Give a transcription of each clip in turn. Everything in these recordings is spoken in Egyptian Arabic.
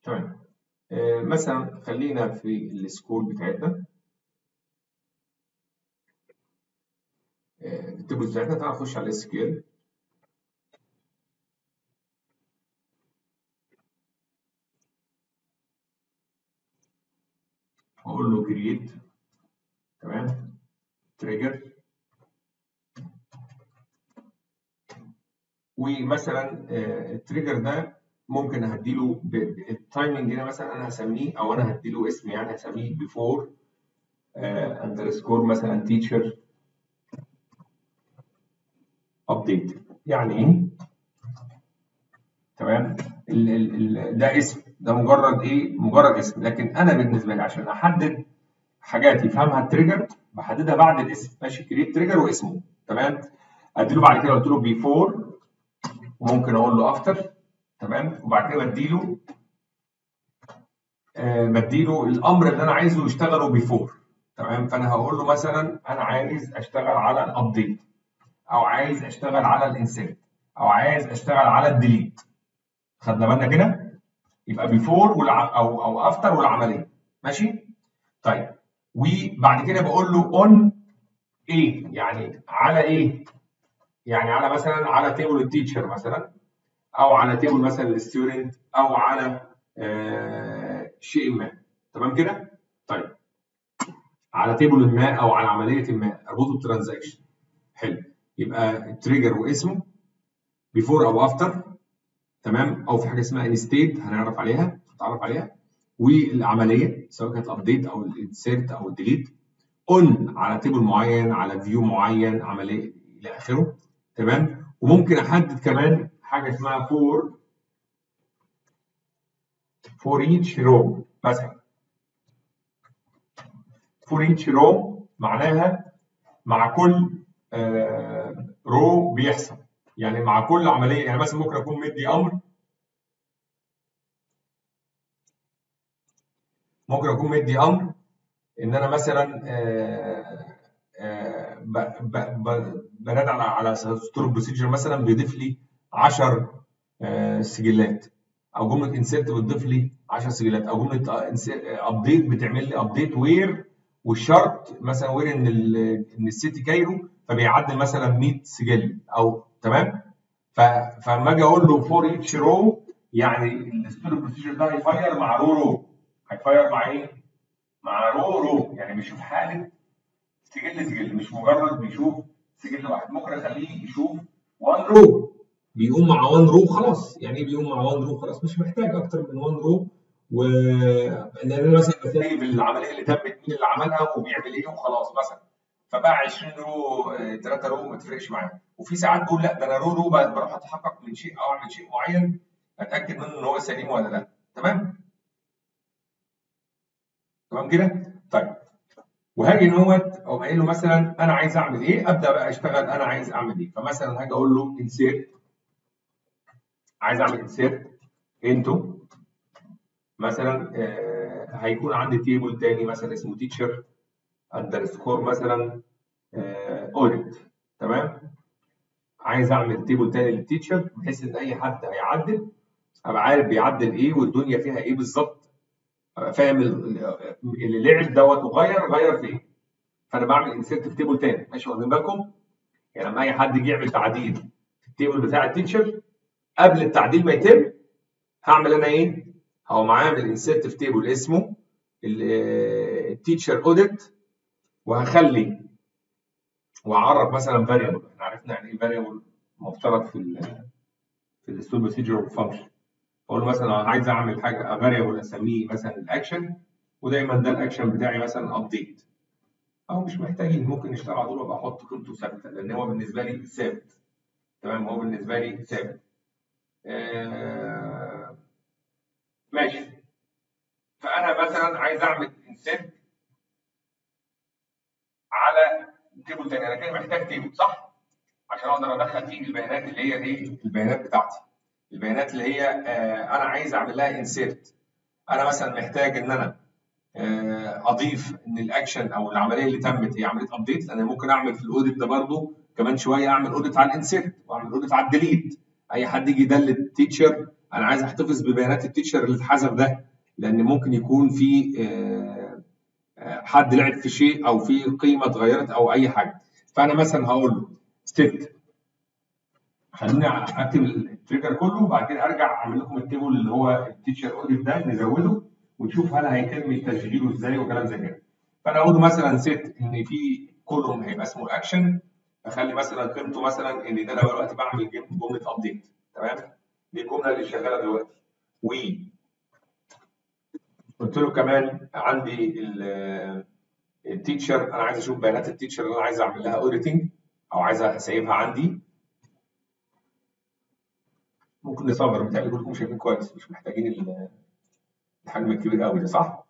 تمام آه، مثلا خلينا في السكول بتاعتنا آه، التيبل بتاعتنا تعال نخش على الاس كيو ال هقول له كرييت تمام تريجر ومثلا آه، التريجر ده ممكن اهديله ب- ب- التايمنج هنا مثلا انا هسميه او انا هديله اسم يعني هسميه بيفور اندرسكور مثلا تيتشر ابديت يعني ايه؟ تمام ال ال ال ده اسم ده مجرد ايه؟ مجرد اسم لكن انا بالنسبه لي عشان احدد حاجات يفهمها التريجر بحددها بعد الاسم ماشي كريت تريجر واسمه تمام اديله بعد كده قلت له بيفور وممكن اقول له افتر تمام وبعد كده بديله آه بديله الامر اللي انا عايزه يشتغله بيفور تمام فانا هقول له مثلا انا عايز اشتغل على الابديت او عايز اشتغل على الانسيرت او عايز اشتغل على الديليت خدنا بالنا كده يبقى بيفور والع... او او افتر والعمليه ماشي طيب وبعد كده بقول له اون ايه يعني على ايه يعني على مثلا على تيبل التيتشر مثلا او على تيبل مثلا الستودنت او على آه شيء ما تمام كده طيب على تيبل ما او على عمليه ما اربطه بترانزاكشن حلو يبقى التريجر واسمه بيفور او افتر تمام او في حاجه اسمها انستيت هنعرف عليها هنتعرف عليها والعمليه سواء كانت الابديت او الانسيرت او الديليت اون على تيبل معين على فيو معين عمليه الى اخره تمام وممكن احدد كمان حاجه اسمها فور فور ايتش رو مثلا فور ايتش رو معناها مع كل آه رو بيحصل يعني مع كل عمليه يعني مثلا ممكن اكون مدي امر ممكن اكون مدي امر ان انا مثلا آه آه بنادي على على ستور بروسيجر مثلا بيضيف لي 10 آه سجلات او جمله انسيرت بتضيف لي 10 سجلات او جمله ابديت بتعمل لي ابديت وير والشرط مثلا وير ان ان السيتي كايرو فبيعدل مثلا 100 سجل او تمام فلما اجي اقول له فور ايتش رو يعني الستور بروسيجر ده هيفاير مع رو رو هيفاير مع ايه؟ مع رو رو يعني بيشوف حاله سجل سجل مش مجرد بيشوف سجل واحد ممكن اخليه يشوف 1 رو بيقوم مع 1 رو خلاص يعني ايه بيقوم مع 1 رو خلاص مش محتاج اكتر من 1 رو و لان انا مثلا بسيب العمليه اللي تمت مين اللي عملها وبيعمل ايه وخلاص مثلا فبقى 20 رو 3 رو ما تفرقش معايا وفي ساعات بقول لا ده انا رو رو بروح اتحقق من شيء او اعمل شيء معين اتاكد منه ان هو سليم ولا لا تمام تمام كده طيب وهاجي نوت او قايل له مثلا انا عايز اعمل ايه ابدا بقى اشتغل انا عايز اعمل ايه فمثلا هاجي اقول له انسيرت عايز اعمل انسيرت انتو مثلا آه هيكون عندي تيبل تاني مثلا اسمه تيتشر اندرسكور مثلا اوديت آه تمام عايز اعمل تيبل تاني للتيتشر بحيث ان اي حد هيعدل ابقى عارف بيعدل ايه والدنيا فيها ايه بالظبط فاهم اللي لعب دوت وغير غير في ايه فانا بعمل انسيرت في تيبل تاني ماشي واخدين بالكم يعني لما اي حد يجي يعمل تعديل في التيبل بتاع التيتشر قبل التعديل ما يتم هعمل انا ايه هقوم عامل انسيرت في تيبل اسمه التيتشر اوديت وهخلي واعرف مثلا فاريبل احنا عرفنا يعني ايه فاريبل مفترض في ال في الستور بروسيجر فانكشن اقول له مثلا انا عايز اعمل حاجه فاريبل اسميه مثلا الاكشن ودايما ده الاكشن بتاعي مثلا ابديت او مش محتاجين ممكن نشتغل على طول وابقى احط قيمته ثابته لان هو بالنسبه لي ثابت تمام هو بالنسبه لي ثابت آه ماشي فانا مثلا عايز اعمل انسيرت على تيبل تاني انا كده محتاج تيبل صح عشان اقدر ادخل فيه البيانات اللي هي ايه البيانات بتاعتي البيانات اللي هي آه انا عايز اعمل لها انسيرت انا مثلا محتاج ان انا آه اضيف ان الاكشن او العمليه اللي تمت هي عمليه ابديت لان ممكن اعمل في الاوديت ده برضه كمان شويه اعمل اوديت على الانسيرت واعمل اوديت على الديليت اي حد يجي يدلت تيتشر انا عايز احتفظ ببيانات التيتشر اللي اتحذف ده لان ممكن يكون في حد لعب في شيء او في قيمه اتغيرت او اي حاجه فانا مثلا هقول له ست خليني اكتب التريجر كله وبعد كده ارجع اعمل لكم التيبل اللي هو التيتشر اوديت ده نزوده ونشوف هل هيتم تشغيله ازاي وكلام زي كده فانا اقول له مثلا ست ان في كولوم هيبقى اسمه اكشن اخلي مثلا قيمته مثلا ان ده انا دلوقتي بعمل جمله ابديت تمام دي الجمله اللي شغاله دلوقتي و قلت له كمان عندي التيتشر انا عايز اشوف بيانات التيتشر اللي انا عايز اعمل لها اوديتنج او عايز اسيبها عندي ممكن نصغر متهيألي كلكم شايفين كويس مش محتاجين الحجم الكبير قوي ده صح؟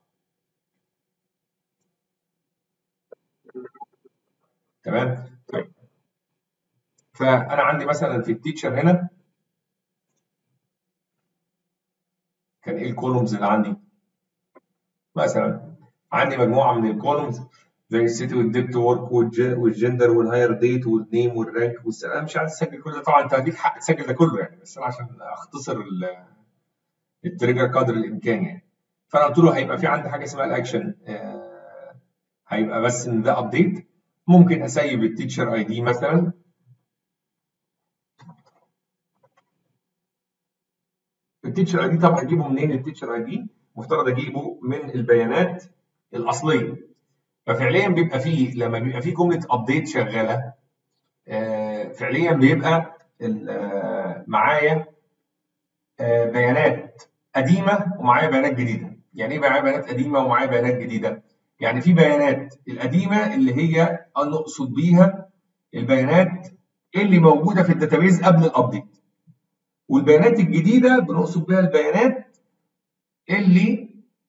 تمام؟ طيب فانا عندي مثلا في التيتشر هنا كان ايه الكولومز اللي عندي؟ مثلا عندي مجموعه من الكولومز زي السيتي والديبت وورك والجندر والهاير ديت والنيم والرانك والسلام انا مش عايز اسجل كل ده طبعا انت هديك حق تسجل ده كله يعني بس انا عشان اختصر التريجر قدر الامكان يعني فانا قلت له هيبقى في عندي حاجه اسمها الاكشن آه هيبقى بس ان ده ابديت ممكن اسيب التيتشر اي دي مثلا التيتشر اي دي طبعا هجيبه منين التيتشر اي دي مفترض اجيبه من البيانات الاصليه ففعليا بيبقى فيه لما بيبقى فيه جمله ابديت شغاله آه فعليا بيبقى آه معايا آه بيانات قديمه ومعايا بيانات جديده يعني ايه معايا بيانات قديمه ومعايا بيانات جديده يعني في بيانات القديمه اللي هي نقصد بيها البيانات اللي موجوده في الداتابيز قبل الابديت والبيانات الجديده بنقصد بيها البيانات اللي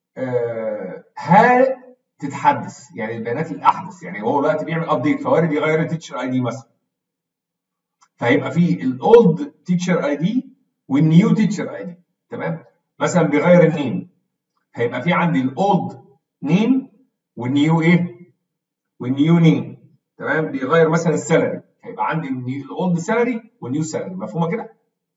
هتتحدث يعني البيانات الاحدث يعني هو دلوقتي بيعمل ابديت فوارد يغير التيتشر اي دي مثلا فهيبقى في الاولد تيتشر اي دي والنيو تيتشر اي دي تمام مثلا بيغير النيم هيبقى في عندي الاولد نيم والنيو ايه والنيو نيم تمام بيغير مثلا السالري هيبقى عندي الاولد سالري والنيو سالري مفهومه كده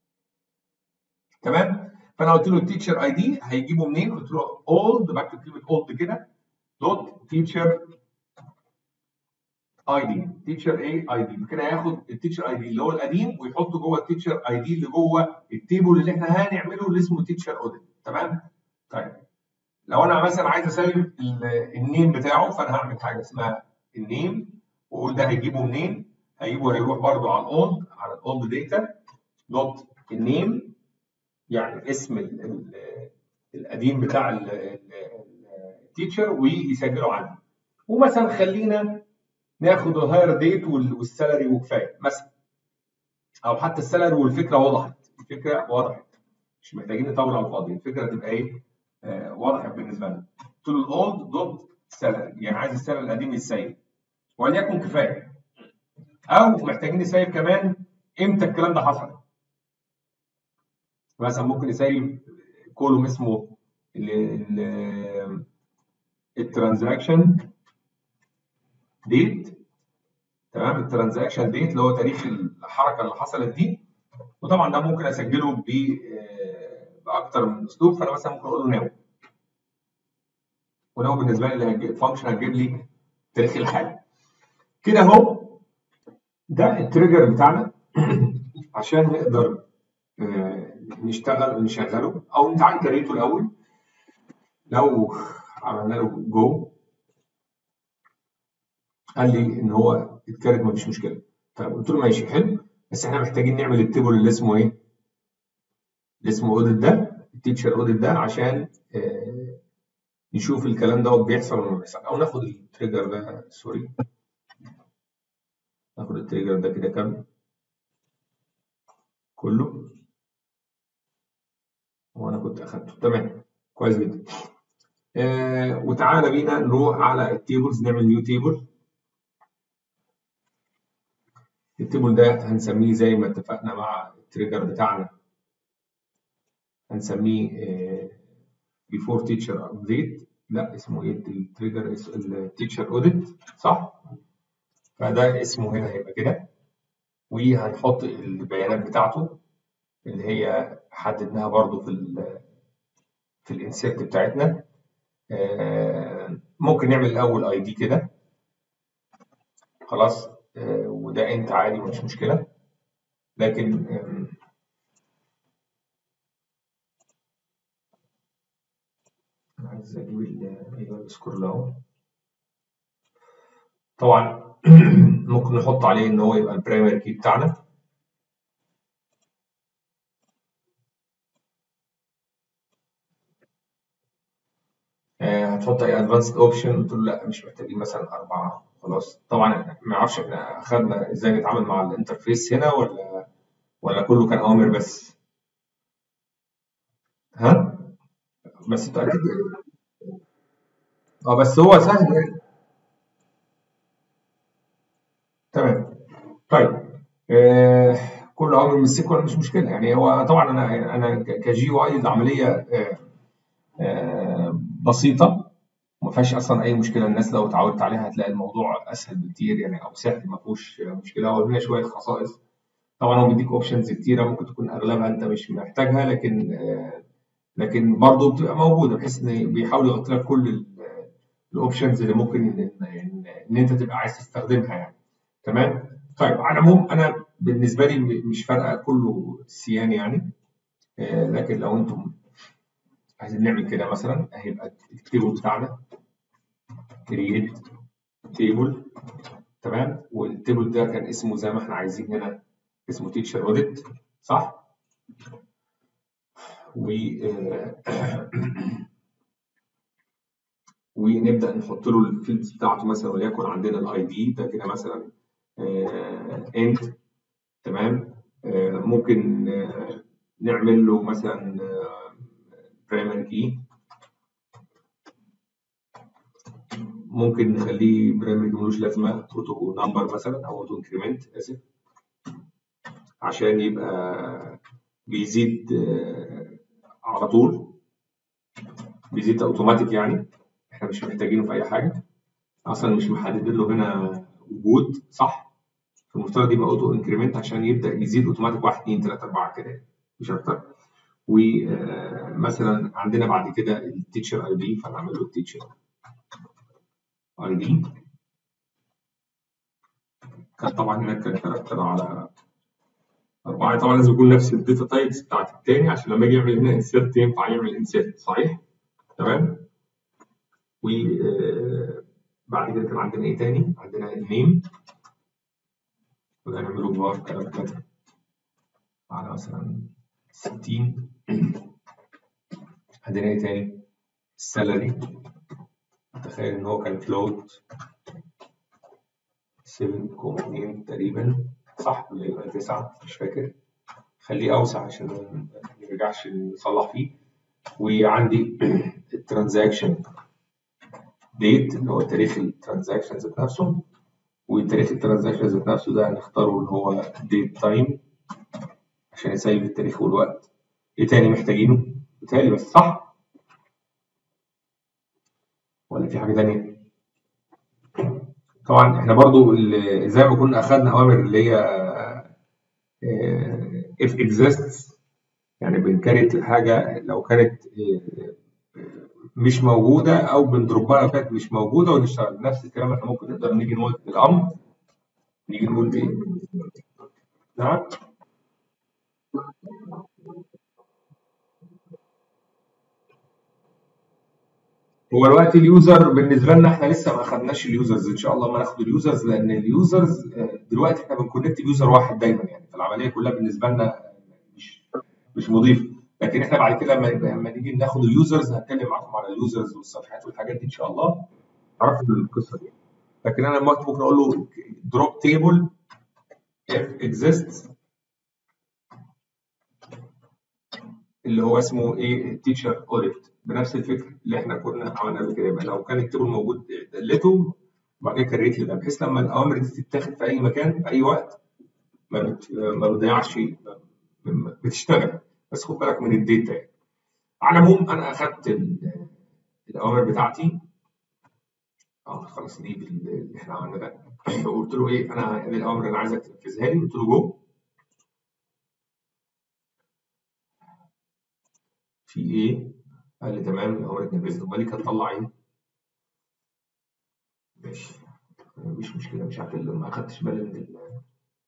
تمام فانا قلت له التيتشر اي دي هيجيبه منين قلت له اولد بكتب كلمه اولد كده دوت تيتشر اي دي تيتشر ايه اي دي كده هياخد التيتشر اي دي اللي هو القديم ويحطه جوه التيتشر اي دي اللي جوه التيبل اللي احنا هنعمله اللي اسمه تيتشر اوديت تمام طيب لو انا مثلا عايز اسيب النيم بتاعه فانا هعمل حاجه اسمها النيم واقول ده هيجيبه منين هيجيبه هيروح برده على الاولد على الاولد داتا دوت النيم يعني اسم ال ال القديم بتاع التيتشر ويسجله عندي ومثلا خلينا ناخد الهاير ديت والسالري وكفايه مثلا او حتى السالري والفكره وضحت الفكره وضحت مش محتاجين نطول على الفاضي الفكره تبقى ايه آه وضحت بالنسبه لنا قلت له الاولد دوت سالري يعني عايز السالري القديم يتسيب وليكن كفايه او محتاجين نسيب كمان امتى الكلام ده حصل مثلا ممكن يسيب كولوم اسمه الترانزاكشن ديت تمام الترانزاكشن ديت اللي هو تاريخ الحركه اللي حصلت دي وطبعا ده ممكن اسجله ب باكتر من اسلوب فانا مثلا ممكن اقول له ناو وناو بالنسبه لي الفانكشن هتجيب لي تاريخ الحاله كده اهو ده التريجر بتاعنا عشان نقدر نشتغل ونشغله او تعال كريته الاول لو عملنا له جو قال لي ان هو اتكرت مفيش مشكله طيب قلت له ماشي حلو بس احنا محتاجين نعمل التيبل اللي اسمه ايه؟ اللي اسمه اوديت ده التيتشر اوديت ده عشان آه نشوف الكلام دوت بيحصل ولا ما بيحصل او ناخد التريجر ده سوري ناخد التريجر ده كده كامل كله وانا كنت اخدته تمام كويس جدا آه وتعالى بينا نروح على التيبلز نعمل نيو تيبل التيبل ده هنسميه زي ما اتفقنا مع التريجر بتاعنا هنسميه بيفور تيتشر ابديت لا اسمه ايه التريجر التيتشر اوديت صح فده اسمه هنا هيبقى كده وهنحط البيانات بتاعته اللي هي حددناها برضو في ال في الانسيرت بتاعتنا آه، ممكن نعمل الاول اي دي كده خلاص آه، وده انت عادي مش مشكله لكن آم، انا عايز اجيب ال- ايوه السكرول اهو طبعا ممكن نحط عليه ان هو يبقى البرايمري كي بتاعنا آه، هتحط اي ادفانسد اوبشن قلت له لا مش محتاجين مثلا اربعه خلاص طبعا ما اعرفش احنا اخدنا ازاي نتعامل مع الانترفيس هنا ولا ولا كله كان اوامر بس ها بس انت اكيد اه بس هو سهل يعني تمام طيب آه كل امر من السيكوال مش مشكله يعني هو طبعا انا انا كجي يو اي العمليه آه آه بسيطه وما فيهاش اصلا اي مشكله الناس لو اتعودت عليها هتلاقي الموضوع اسهل بكتير يعني او سهل ما فيهوش مشكله هو لنا شويه خصائص طبعا هو بيديك اوبشنز كتيره ممكن تكون اغلبها انت مش محتاجها لكن آه لكن برضه بتبقى موجوده بحيث ان بيحاول يغطي لك كل الاوبشنز اللي ممكن ان, إن, إن انت تبقى عايز تستخدمها يعني تمام طيب على العموم انا بالنسبه لي م- مش فارقه كله سيان يعني آه لكن لو انتم عايزين نعمل كده مثلا هيبقى التيبل بتاعنا كرييت تيبل تمام والتيبل ده كان اسمه زي ما احنا عايزين هنا اسمه تيتشر اوديت صح و آه، ونبدا نحط له الفيلدز بتاعته مثلا وليكن عندنا الاي دي ده كده مثلا انت تمام آه، ممكن آه، نعمل له مثلا برايمري كي ممكن نخليه برايمري ملوش لازمه اوتو نمبر مثلا او اوتو انكريمنت اسف عشان يبقى بيزيد آه، على طول بيزيد اوتوماتيك يعني احنا مش محتاجينه في اي حاجه اصلا مش محدد له هنا وجود صح فالمفترض يبقى اوتو انكريمنت عشان يبدا يزيد اوتوماتيك 1 2 3 4 كده مش اكتر ومثلا عندنا بعد كده التيتشر اي دي فنعمل له التيتشر اي دي كان طبعا هناك كان كاركتر على أربعة طبعا لازم يكون نفس الداتا تايبس بتاعت التاني عشان لما يجي يعمل هنا انسيرت ينفع يعمل انسيرت صحيح؟ تمام؟ وبعد كده كان عندنا ايه تاني؟ عندنا النيم وده هنعمله بار كاركتر على مثلا 60 عندنا ايه تاني؟ السالري تخيل ان هو كان فلوت 7.2 تقريبا صح ولا يبقى 9 مش فاكر خليه اوسع عشان ما نرجعش نصلح فيه وعندي الترانزاكشن ديت اللي هو تاريخ الترانزاكشن ذات نفسه وتاريخ الترانزاكشن ذات نفسه ده هنختاره اللي هو ديت تايم عشان يسيب التاريخ والوقت ايه تاني محتاجينه؟ بالتالي بس صح ولا في حاجة تانية؟ طبعا احنا برضو ال- زي ما كنا اخدنا اوامر اللي هي اف exists يعني بنكريت الحاجة لو كانت آه، مش موجودة أو بندروبها لو كانت مش موجودة ونشتغل نفس الكلام احنا ممكن نقدر نيجي نقول في الأمر نيجي نقول إيه؟ نعم هو الوقت اليوزر بالنسبة لنا احنا لسه ما أخدناش اليوزرز إن شاء الله ما ناخد اليوزرز لأن اليوزرز آه، دلوقتي احنا بنكونكت بيوزر واحد دايما يعني فالعملية كلها بالنسبة لنا مش مش مضيف لكن احنا بعد كده لما لما نيجي ناخد اليوزرز هتكلم معاكم على اليوزرز والصفحات والحاجات دي ان شاء الله تعرفوا القصه دي لكن انا دلوقتي ممكن اقول له دروب تيبل if exists اللي هو اسمه ايه تيشر اوديت بنفس الفكر اللي احنا كنا عملنا قبل كده يبقى لو كان التيبل موجود دلته وبعد كده كريت لي ده بحيث لما الاوامر دي تتاخد في اي مكان في اي وقت ما بت... ما بتضيعش ما- بتشتغل بس خد بالك من الداتا يعني على العموم انا اخدت ال- الاوامر بتاعتي اه خلاص دي بال- اللي احنا عملنا ده فقلت له ايه انا دي الاوامر اللي انا عايزك تنفذها لي قلت له جو في ايه قال لي تمام الامر اتنفذت امال كان طلع ايه ماشي مفيش مشكله مش عارف ما اخدتش بالي من ال...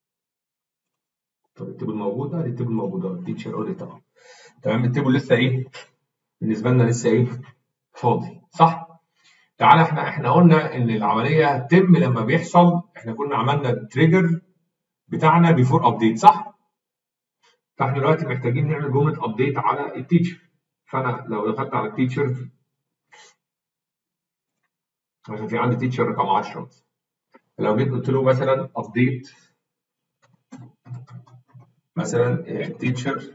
طب التيبل موجود اه التيبل موجود اهو التيتشر اوديت اهو تمام التيبل لسه ايه بالنسبه لنا لسه ايه فاضي صح تعالى احنا احنا قلنا ان العمليه هتتم لما بيحصل احنا كنا عملنا التريجر بتاعنا بيفور ابديت صح فاحنا دلوقتي محتاجين نعمل جمله ابديت على التيتشر فانا لو دخلت على التيتشر عشان في عندي تيتشر رقم 10 لو جيت قلت له مثلا ابديت مثلا تيتشر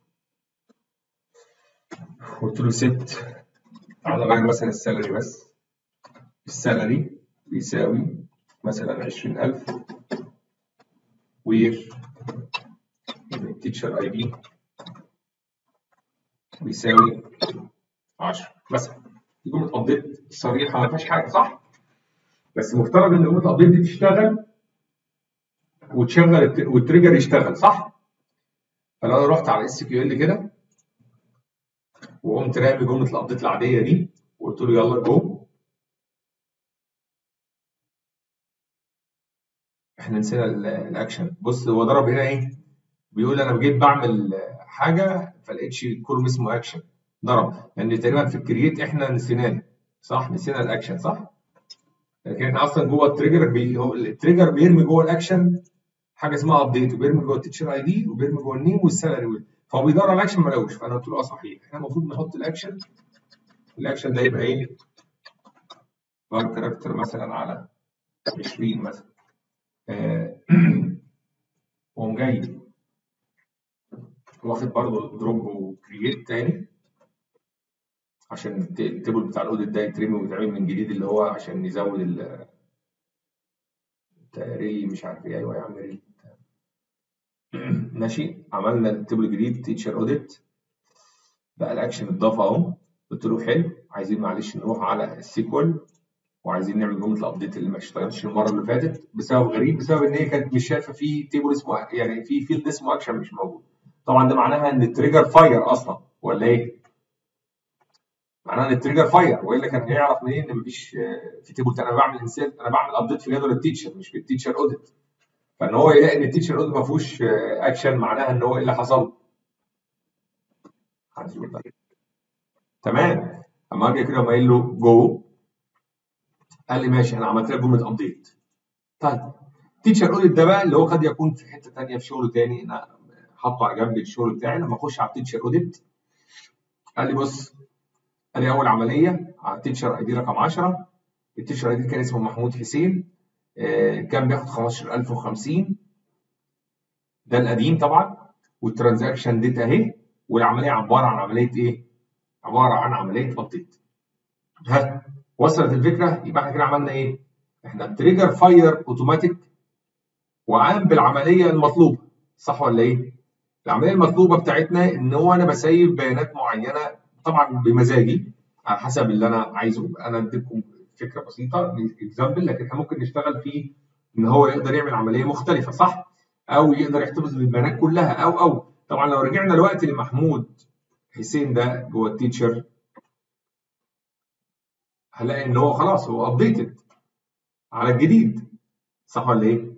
قلت له ست على بعد مثلا السالري بس السالري بيساوي مثلا 20000 وير التيتشر اي دي بيساوي 10 مثلا دي جمله ابديت صريحه ما فيهاش حاجه صح؟ بس مفترض ان جمله الابديت دي تشتغل وتشغل والتريجر يشتغل صح؟ فلو انا رحت على اس كيو ال كده وقمت رامي جمله الابديت العاديه دي وقلت له يلا جو احنا نسينا الاكشن بص هو ضرب هنا ايه؟ بيقول انا جيت بعمل حاجه فلقيتش كولوم اسمه اكشن ضرب لان تقريبا في الكرييت احنا نسيناه صح؟ نسينا الاكشن صح؟ لكن احنا اصلا جوه التريجر بي... هو التريجر بيرمي جوه الاكشن حاجه اسمها ابديت وبيرمي جوه التيتشر اي دي وبيرمي جوه النيم والسالري فهو بيدور على الاكشن ما لقوش فانا قلت له اه صحيح احنا المفروض نحط الاكشن الاكشن ده يبقى ايه؟ بار كاركتر مثلا على 20 مثلا آه وقوم جاي واخد برضه دروب وكرييت تاني عشان التيبل بتاع الاوديت ده يترمي ويتعمل من جديد اللي هو عشان نزود ال ريلي مش عارف ايه ايوه يا عم ريلي ماشي عملنا التيبل الجديد تيتشر اوديت بقى الاكشن اتضاف اهو قلت له حلو عايزين معلش نروح على السيكوال وعايزين نعمل جمله الابديت اللي ما اشتغلتش المره اللي فاتت بسبب غريب بسبب ان هي كانت مش شايفه في تيبل اسمه يعني في فيلد اسمه اكشن مش موجود طبعا ده معناها ان التريجر فاير اصلا ولا ايه؟ معناها ان التريجر فاير والا كان هيعرف منين ان مفيش في تيبل انا بعمل انسيرت انا بعمل ابديت في جدول التيتشر مش في التيتشر اوديت فان هو يلاقي ان التيتشر اوديت ما فيهوش اكشن معناها ان هو ايه اللي حصل؟ تمام اما اجي كده قايل له جو قال لي ماشي انا عملت لك جمله ابديت طيب تيتشر اوديت ده بقى اللي هو قد يكون في حته ثانيه في شغل ثاني انا حاطه على جنب الشغل بتاعي لما اخش على التيتشر اوديت قال لي بص ادي اول عمليه على التيتشر اي دي رقم 10 التيتشر اي دي كان اسمه محمود حسين آه كان بياخد 15050 ده القديم طبعا والترانزاكشن ديت اهي والعمليه عباره عن عمليه ايه؟ عباره عن عمليه ابديت ها وصلت الفكره يبقى احنا كده عملنا ايه؟ احنا تريجر فاير اوتوماتيك وقام بالعمليه المطلوبه صح ولا ايه؟ العمليه المطلوبه بتاعتنا ان هو انا بسيب بيانات معينه طبعا بمزاجي على حسب اللي انا عايزه انا اديكم فكره بسيطه اكزامبل لكن احنا ممكن نشتغل فيه ان هو يقدر يعمل عمليه مختلفه صح؟ او يقدر يحتفظ بالبيانات كلها او او طبعا لو رجعنا الوقت لمحمود حسين ده جوه التيتشر هنلاقي ان هو خلاص هو ابديتد على الجديد صح ولا ايه؟